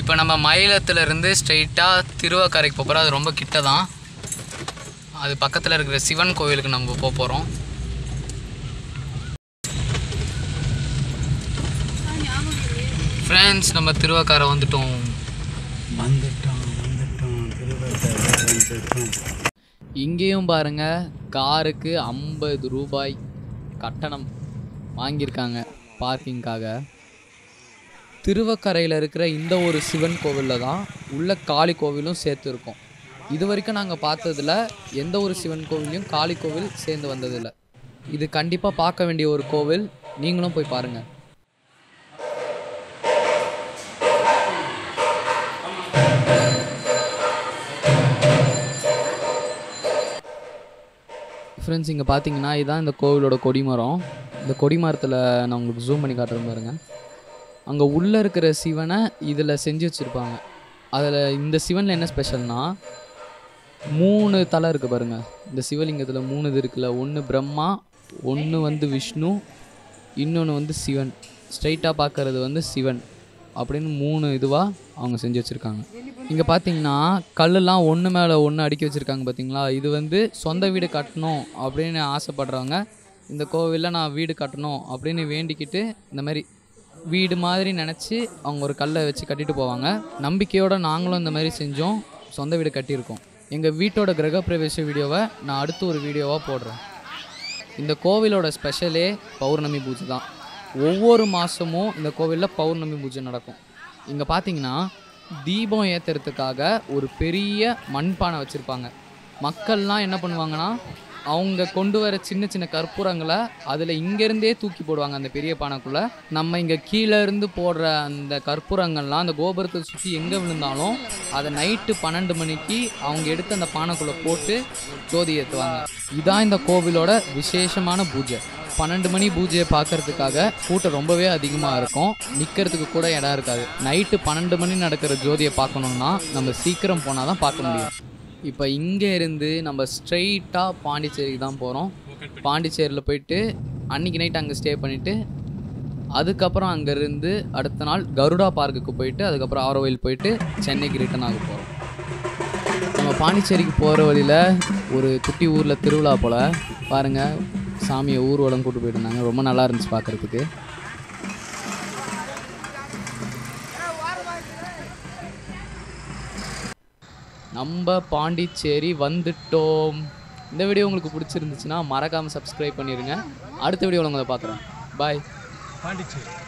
இப்போ நம்ம மயிலத்துலேருந்து ஸ்ட்ரைட்டாக திருவக்கரைக்கு போக போகிறோம் அது ரொம்ப கிட்ட தான் அது பக்கத்தில் இருக்கிற சிவன் கோவிலுக்கு நம்ம போக போகிறோம் ஃப்ரெண்ட்ஸ் நம்ம திருவக்கரை வந்துட்டோம் வந்துட்டோம் வந்துட்டோம் திருவள்ளுவர் வந்துட்டோம் இங்கேயும் பாருங்க காருக்கு ஐம்பது ரூபாய் கட்டணம் வாங்கியிருக்காங்க பார்க்கிங்காக திருவக்கரையில் இருக்கிற இந்த ஒரு சிவன் கோவிலில் தான் உள்ள காளி கோவிலும் சேர்த்து இருக்கும் இது வரைக்கும் நாங்கள் பார்த்ததுல எந்த ஒரு சிவன் கோவிலையும் காளி கோவில் சேர்ந்து வந்ததில்லை இது கண்டிப்பாக பார்க்க வேண்டிய ஒரு கோவில் நீங்களும் போய் பாருங்கள் ஃப்ரெண்ட்ஸ் இங்கே பார்த்தீங்கன்னா இதுதான் இந்த கோவிலோட கொடிமரம் இந்த கொடிமரத்தில் நான் உங்களுக்கு ஜூம் பண்ணி காட்டுறேன் பாருங்க அங்கே உள்ளே இருக்கிற சிவனை இதில் செஞ்சு வச்சுருப்பாங்க அதில் இந்த சிவனில் என்ன ஸ்பெஷல்னா மூணு தலை இருக்குது பாருங்க இந்த சிவலிங்கத்தில் மூணு இது இருக்குல்ல ஒன்று பிரம்மா ஒன்று வந்து விஷ்ணு இன்னொன்று வந்து சிவன் ஸ்ட்ரைட்டாக பார்க்கறது வந்து சிவன் அப்படின்னு மூணு இதுவாக அவங்க செஞ்சு வச்சுருக்காங்க இங்கே பார்த்தீங்கன்னா கல்லெல்லாம் ஒன்று மேலே ஒன்று அடுக்கி வச்சுருக்காங்க பார்த்தீங்களா இது வந்து சொந்த வீடு கட்டணும் அப்படின்னு ஆசைப்படுறவங்க இந்த கோவிலில் நான் வீடு கட்டணும் அப்படின்னு வேண்டிக்கிட்டு இந்த மாதிரி வீடு மாதிரி நினச்சி அவங்க ஒரு கல்லை வச்சு கட்டிட்டு போவாங்க நம்பிக்கையோடு நாங்களும் இந்த மாதிரி செஞ்சோம் சொந்த வீடு கட்டியிருக்கோம் எங்கள் வீட்டோட கிரகப்பிரவேச வீடியோவை நான் அடுத்து ஒரு வீடியோவாக போடுறேன் இந்த கோவிலோட ஸ்பெஷலே பௌர்ணமி பூஜை தான் ஒவ்வொரு மாதமும் இந்த கோவிலில் பௌர்ணமி பூஜை நடக்கும் இங்கே பார்த்தீங்கன்னா தீபம் ஏற்றுறதுக்காக ஒரு பெரிய மண்பானை வச்சுருப்பாங்க மக்கள்லாம் என்ன பண்ணுவாங்கன்னா அவங்க கொண்டு வர சின்ன சின்ன கற்பூரங்களை அதில் இங்கேருந்தே தூக்கி போடுவாங்க அந்த பெரிய பானைக்குள்ளே நம்ம இங்கே கீழே இருந்து போடுற அந்த கற்பூரங்கள்லாம் அந்த கோபுரத்தை சுற்றி எங்கே விழுந்தாலும் அதை நைட்டு பன்னெண்டு மணிக்கு அவங்க எடுத்து அந்த பானைக்குள்ளே போட்டு ஜோதி ஏற்றுவாங்க இதான் இந்த கோவிலோட விசேஷமான பூஜை பன்னெண்டு மணி பூஜையை பார்க்கறதுக்காக கூட்டம் ரொம்பவே அதிகமாக இருக்கும் நிற்கிறதுக்கு கூட இடம் இருக்காது நைட்டு பன்னெண்டு மணி நடக்கிற ஜோதியை பார்க்கணுன்னா நம்ம சீக்கிரம் போனால் தான் பார்க்க முடியும் இப்போ இங்கே இருந்து நம்ம ஸ்ட்ரெயிட்டாக பாண்டிச்சேரிக்கு தான் போகிறோம் பாண்டிச்சேரியில் போயிட்டு அன்றைக்கி நைட் அங்கே ஸ்டே பண்ணிவிட்டு அதுக்கப்புறம் அங்கேருந்து அடுத்த நாள் கருடா பார்க்குக்கு போயிட்டு அதுக்கப்புறம் ஆரோவில் போயிட்டு சென்னைக்கு ரிட்டர்ன் ஆக போகிறோம் நம்ம பாண்டிச்சேரிக்கு போகிற வழியில் ஒரு குட்டி ஊரில் திருவிழா போல் பாருங்கள் சாமியை ஊர்வலம் கூட்டு போயிட்டு இருந்தாங்க ரொம்ப நல்லா இருந்துச்சு பார்க்குறதுக்கு நம்ம பாண்டிச்சேரி வந்துட்டோம் இந்த வீடியோ உங்களுக்கு பிடிச்சிருந்துச்சுன்னா மறக்காமல் சப்ஸ்கிரைப் பண்ணிடுங்க அடுத்த வீடியோவில் உங்களை பார்க்குறேன் பாய் பாண்டிச்சேரி